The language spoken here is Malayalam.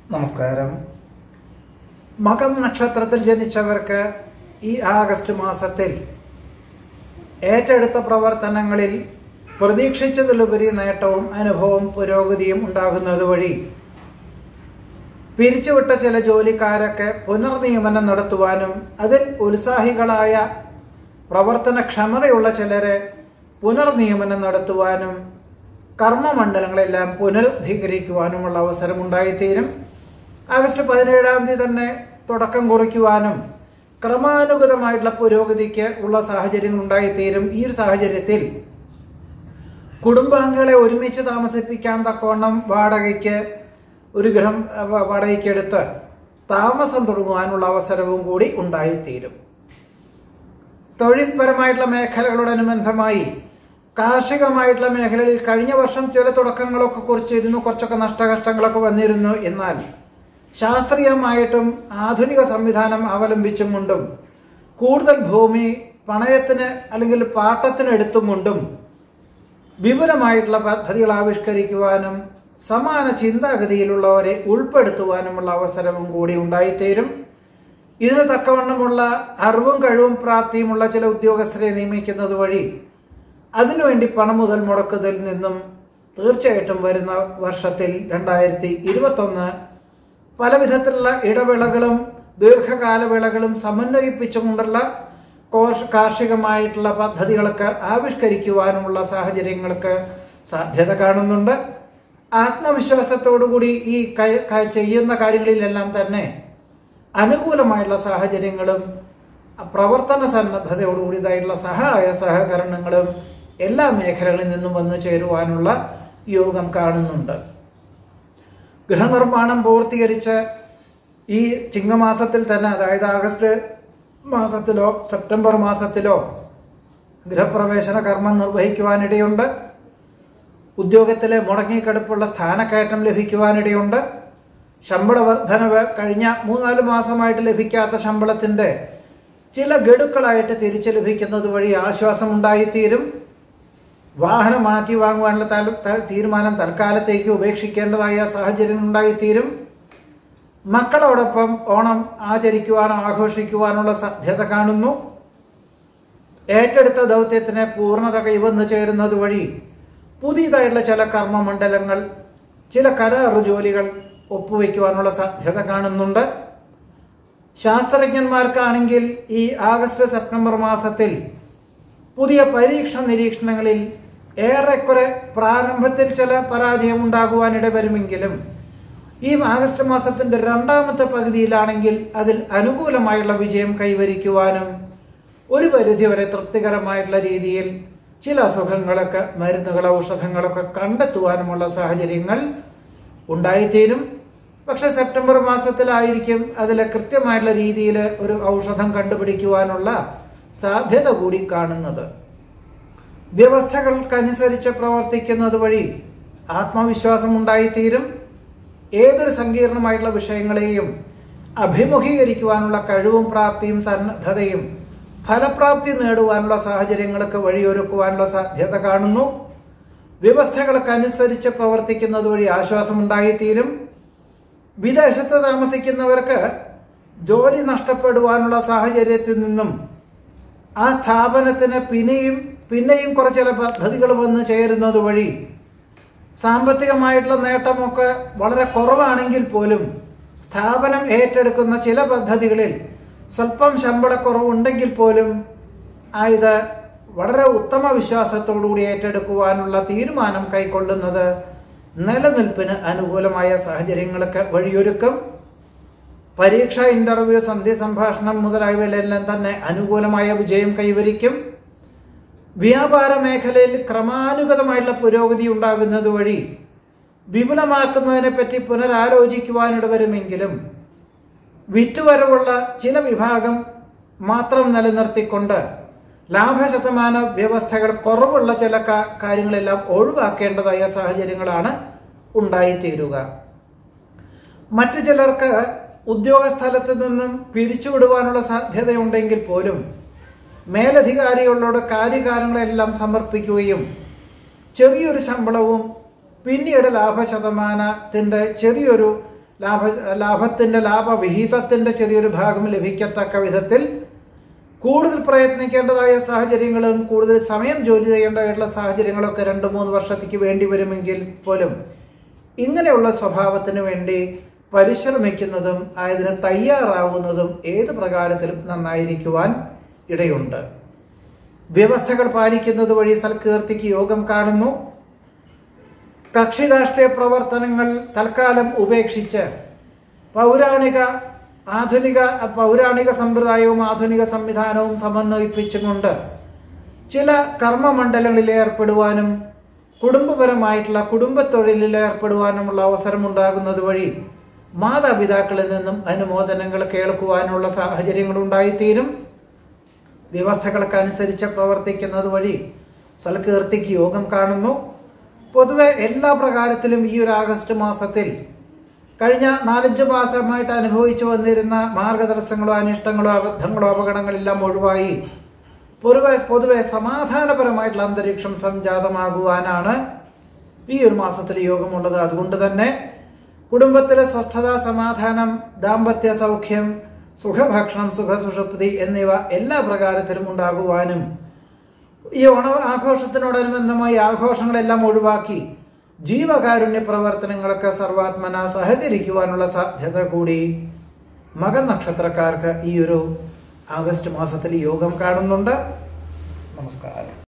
നമസ്കാരം മകം നക്ഷത്രത്തിൽ ജനിച്ചവർക്ക് ഈ ആഗസ്റ്റ് മാസത്തിൽ ഏറ്റെടുത്ത പ്രവർത്തനങ്ങളിൽ പ്രതീക്ഷിച്ചതിലുപരി നേട്ടവും അനുഭവവും പുരോഗതിയും ഉണ്ടാകുന്നത് വഴി പിരിച്ചുവിട്ട ചില ജോലിക്കാരൊക്കെ പുനർനിയമനം നടത്തുവാനും അതിൽ ഉത്സാഹികളായ പ്രവർത്തനക്ഷമതയുള്ള ചിലരെ പുനർനിയമനം നടത്തുവാനും കർമ്മമണ്ഡലങ്ങളെല്ലാം പുനരുദ്ധീകരിക്കുവാനുമുള്ള അവസരം ഉണ്ടായിത്തീരും ആഗസ്റ്റ് പതിനേഴാം തീയതി തന്നെ തുടക്കം കുറിക്കുവാനും ക്രമാനുഗതമായിട്ടുള്ള പുരോഗതിക്ക് ഉള്ള സാഹചര്യങ്ങൾ ഉണ്ടായിത്തീരും ഈ ഒരു സാഹചര്യത്തിൽ കുടുംബാംഗങ്ങളെ ഒരുമിച്ച് താമസിപ്പിക്കാൻ തക്കവണ്ണം വാടകയ്ക്ക് ഒരു ഗൃഹം വ- വാടകയ്ക്കെടുത്ത് താമസം തുടങ്ങുവാനുള്ള അവസരവും കൂടി ഉണ്ടായിത്തീരും തൊഴിൽപരമായിട്ടുള്ള മേഖലകളോടനുബന്ധമായി കാർഷികമായിട്ടുള്ള മേഖലയിൽ കഴിഞ്ഞ വർഷം ചില തുടക്കങ്ങളൊക്കെ കുറിച്ചിരുന്നു കുറച്ചൊക്കെ നഷ്ടകഷ്ടങ്ങളൊക്കെ വന്നിരുന്നു എന്നാൽ ശാസ്ത്രീയമായിട്ടും ആധുനിക സംവിധാനം അവലംബിച്ചും കൊണ്ടും കൂടുതൽ ഭൂമി പണയത്തിന് അല്ലെങ്കിൽ പാട്ടത്തിന് എടുത്തും കൊണ്ടും വിപുലമായിട്ടുള്ള പദ്ധതികൾ ആവിഷ്കരിക്കുവാനും സമാന ചിന്താഗതിയിലുള്ളവരെ ഉൾപ്പെടുത്തുവാനുമുള്ള അവസരവും കൂടി ഉണ്ടായിത്തീരും ഇതിന് തക്കവണ്ണമുള്ള അറിവും കഴിവും പ്രാപ്തിയുമുള്ള ചില ഉദ്യോഗസ്ഥരെ നിയമിക്കുന്നത് വഴി അതിനുവേണ്ടി പണം മുതൽ മുടക്കുന്നതിൽ നിന്നും തീർച്ചയായിട്ടും വരുന്ന വർഷത്തിൽ രണ്ടായിരത്തി ഇരുപത്തൊന്ന് പല വിധത്തിലുള്ള ഇടവേളകളും ദീർഘകാലവേളകളും സമന്വയിപ്പിച്ചുകൊണ്ടുള്ള കോഷ് കാർഷികമായിട്ടുള്ള പദ്ധതികളൊക്കെ ആവിഷ്കരിക്കുവാനുമുള്ള സാഹചര്യങ്ങൾക്ക് സാധ്യത കാണുന്നുണ്ട് ആത്മവിശ്വാസത്തോടുകൂടി ഈ കൈ- കൈ- ചെയ്യുന്ന കാര്യങ്ങളിലെല്ലാം തന്നെ അനുകൂലമായിട്ടുള്ള സാഹചര്യങ്ങളും പ്രവർത്തന സന്നദ്ധതയോടുകൂടിയതായിട്ടുള്ള സഹായ സഹകരണങ്ങളും എല്ലാ മേഖലകളിൽ നിന്നും വന്നു ചേരുവാനുള്ള യോഗം കാണുന്നുണ്ട് ഗൃഹനിർമ്മാണം പൂർത്തീകരിച്ച് ഈ ചിങ്ങമാസത്തിൽ തന്നെ അതായത് ആഗസ്റ്റ് മാസത്തിലോ സെപ്റ്റംബർ മാസത്തിലോ ഗൃഹപ്രവേശന കർമ്മം നിർവഹിക്കുവാനിടയുണ്ട് ഉദ്യോഗത്തിലെ മുടങ്ങിക്കിടപ്പുള്ള സ്ഥാനക്കയറ്റം ലഭിക്കുവാനിടയുണ്ട് ശമ്പള വർധനവ് കഴിഞ്ഞ മൂന്നാല് മാസമായിട്ട് ലഭിക്കാത്ത ശമ്പളത്തിന്റെ ചില ഗഡുക്കളായിട്ട് തിരിച്ചു ലഭിക്കുന്നത് വഴി ആശ്വാസം ഉണ്ടായിത്തീരും വാഹനം മാറ്റി വാങ്ങുവാനുള്ള താൽ- ത- തീരുമാനം തൽക്കാലത്തേക്ക് ഉപേക്ഷിക്കേണ്ടതായ സാഹചര്യം ഉണ്ടായിത്തീരും മക്കളോടൊപ്പം ഓണം ആചരിക്കുവാനോ ആഘോഷിക്കുവാനുള്ള സാധ്യത കാണുന്നു ഏറ്റെടുത്ത ദൗത്യത്തിന് പൂർണ്ണത കൈവന്നു ചേരുന്നത് വഴി പുതിയതായിട്ടുള്ള ചില കർമ്മമണ്ഡലങ്ങൾ ചില കരാർ ജോലികൾ ഒപ്പുവെക്കുവാനുള്ള സാധ്യത കാണുന്നുണ്ട് ശാസ്ത്രജ്ഞന്മാർക്കാണെങ്കിൽ ഈ ആഗസ്റ്റ് സെപ്റ്റംബർ മാസത്തിൽ പുതിയ പരീക്ഷ നിരീക്ഷണങ്ങളിൽ ഏറെക്കുറെ പ്രാരംഭത്തിൽ ചില പരാജയം ഉണ്ടാകുവാനിട വരുമെങ്കിലും ഈ ആഗസ്റ്റ് മാസത്തിന്റെ രണ്ടാമത്തെ പകുതിയിലാണെങ്കിൽ അതിൽ അനുകൂലമായുള്ള വിജയം കൈവരിക്കുവാനും ഒരു പരിധിവരെ തൃപ്തികരമായിട്ടുള്ള രീതിയിൽ ചില അസുഖങ്ങളൊക്കെ മരുന്നുകൾ ഔഷധങ്ങളൊക്കെ കണ്ടെത്തുവാനുമുള്ള സാഹചര്യങ്ങൾ ഉണ്ടായിത്തീരും പക്ഷെ സെപ്റ്റംബർ മാസത്തിലായിരിക്കും അതിൽ കൃത്യമായിട്ടുള്ള രീതിയിൽ ഒരു ഔഷധം കണ്ടുപിടിക്കുവാനുള്ള സാധ്യത കൂടി കാണുന്നത് വ്യവസ്ഥകൾക്കനുസരിച്ച് പ്രവർത്തിക്കുന്നത് വഴി ആത്മവിശ്വാസം ഉണ്ടായിത്തീരും ഏതൊരു സങ്കീർണമായിട്ടുള്ള വിഷയങ്ങളെയും അഭിമുഖീകരിക്കുവാനുള്ള കഴിവും പ്രാപ്തിയും സന്നദ്ധതയും ഫലപ്രാപ്തി നേടുവാനുള്ള സാഹചര്യങ്ങൾക്ക് വഴിയൊരുക്കുവാനുള്ള സാധ്യത കാണുന്നു വ്യവസ്ഥകൾക്കനുസരിച്ച് പ്രവർത്തിക്കുന്നത് വഴി ആശ്വാസം ഉണ്ടായിത്തീരും വിദേശത്ത് താമസിക്കുന്നവർക്ക് ജോലി നഷ്ടപ്പെടുവാനുള്ള സാഹചര്യത്തിൽ നിന്നും ആ സ്ഥാപനത്തിന് പിന്നെയും പിന്നെയും കുറച്ച് ചില പദ്ധതികൾ വന്ന് ചേരുന്നത് വഴി സാമ്പത്തികമായിട്ടുള്ള നേട്ടമൊക്കെ വളരെ കുറവാണെങ്കിൽ പോലും സ്ഥാപനം ഏറ്റെടുക്കുന്ന ചില പദ്ധതികളിൽ സ്വല്പം ശമ്പളക്കുറവുണ്ടെങ്കിൽ പോലും ആ ഇത് വളരെ ഉത്തമ വിശ്വാസത്തോടുകൂടി ഏറ്റെടുക്കുവാനുള്ള തീരുമാനം കൈക്കൊള്ളുന്നത് നിലനിൽപ്പിന് അനുകൂലമായ സാഹചര്യങ്ങൾക്ക് വഴിയൊരുക്കും പരീക്ഷ ഇന്റർവ്യൂ സന്ധി സംഭാഷണം മുതലായവയിലെല്ലാം തന്നെ അനുകൂലമായ വിജയം കൈവരിക്കും വ്യാപാര മേഖലയിൽ ക്രമാനുഗതമായിട്ടുള്ള പുരോഗതി ഉണ്ടാകുന്നത് വഴി വിപുലമാക്കുന്നതിനെ പറ്റി പുനരാലോചിക്കുവാനിട വരുമെങ്കിലും വിറ്റുവരവുള്ള ചില വിഭാഗം മാത്രം നിലനിർത്തിക്കൊണ്ട് ലാഭശതമാന വ്യവസ്ഥകൾ കുറവുള്ള ചില കാ- കാര്യങ്ങളെല്ലാം ഒഴിവാക്കേണ്ടതായ സാഹചര്യങ്ങളാണ് ഉണ്ടായിത്തീരുക മറ്റു ചിലർക്ക് ഉദ്യോഗസ്ഥലത്ത് നിന്നും പിരിച്ചുവിടുവാനുള്ള സാധ്യതയുണ്ടെങ്കിൽ പോലും മേലധികാരികളോട് കാര്യകാര്യങ്ങളെല്ലാം സമർപ്പിക്കുകയും ചെറിയൊരു ശമ്പളവും പിന്നീട് ലാഭശതമാനത്തിന്റെ ചെറിയൊരു ലാഭ ലാഭത്തിന്റെ ലാഭവിഹിതത്തിന്റെ ചെറിയൊരു ഭാഗം ലഭിക്കത്തക്ക വിധത്തിൽ കൂടുതൽ പ്രയത്നിക്കേണ്ടതായ സാഹചര്യങ്ങളും കൂടുതൽ സമയം ജോലി ചെയ്യേണ്ടതായിട്ടുള്ള സാഹചര്യങ്ങളൊക്കെ രണ്ട് മൂന്ന് വർഷത്തേക്ക് വേണ്ടി വരുമെങ്കിൽ പോലും ഇങ്ങനെയുള്ള സ്വഭാവത്തിന് വേണ്ടി പരിശ്രമിക്കുന്നതും അതിന് തയ്യാറാവുന്നതും ഏത് പ്രകാരത്തിലും നന്നായിരിക്കുവാൻ ഇടയുണ്ട് വ്യവസ്ഥകൾ പാലിക്കുന്നത് വഴി സൽകീർത്തിക്ക് യോഗം കാണുന്നു കക്ഷി രാഷ്ട്രീയ പ്രവർത്തനങ്ങൾ തൽക്കാലം ഉപേക്ഷിച്ച് പൗരാണിക ആധുനിക പൗരാണിക സമ്പ്രദായവും ആധുനിക സംവിധാനവും സമന്വയിപ്പിച്ചുകൊണ്ട് ചില കർമ്മമണ്ഡലങ്ങളിൽ ഏർപ്പെടുവാനും കുടുംബപരമായിട്ടുള്ള കുടുംബത്തൊഴിലിൽ ഏർപ്പെടുവാനുമുള്ള അവസരം ഉണ്ടാകുന്നത് വഴി മാതാപിതാക്കളിൽ നിന്നും അനുമോദനങ്ങൾ കേൾക്കുവാനുള്ള സാഹചര്യങ്ങൾ ഉണ്ടായിത്തീരും വ്യവസ്ഥകൾക്കനുസരിച്ച് പ്രവർത്തിക്കുന്നത് വഴി സൽകീർത്തിക്ക് യോഗം കാണുന്നു പൊതുവെ എല്ലാ പ്രകാരത്തിലും ഈ ഒരു ആഗസ്റ്റ് മാസത്തിൽ കഴിഞ്ഞ നാലഞ്ച് മാസമായിട്ട് അനുഭവിച്ചു വന്നിരുന്ന മാർഗദർശങ്ങളോ അനിഷ്ടങ്ങളോ അബദ്ധങ്ങളോ അപകടങ്ങളെല്ലാം ഒഴിവായി പൊതുവെ പൊതുവെ സമാധാനപരമായിട്ടുള്ള അന്തരീക്ഷം സംജാതമാകുവാനാണ് ഈ ഒരു മാസത്തിൽ യോഗമുള്ളത് അതുകൊണ്ട് തന്നെ കുടുംബത്തിലെ സ്വസ്ഥത സമാധാനം ദാമ്പത്യ സൗഖ്യം സുഖഭക്ഷണം സുഖസുഷുപ്തി എന്നിവ എല്ലാ പ്രകാരത്തിലും ഉണ്ടാകുവാനും ഈ ഓണ ആഘോഷത്തിനോടനുബന്ധമായി ആഘോഷങ്ങളെല്ലാം ഒഴിവാക്കി ജീവകാരുണ്യ പ്രവർത്തനങ്ങളൊക്കെ സർവാത്മന സഹകരിക്കുവാനുള്ള സാധ്യത കൂടി മകൻ നക്ഷത്രക്കാർക്ക് ഈ ഒരു ആഗസ്റ്റ് മാസത്തിൽ യോഗം കാണുന്നുണ്ട് നമസ്കാരം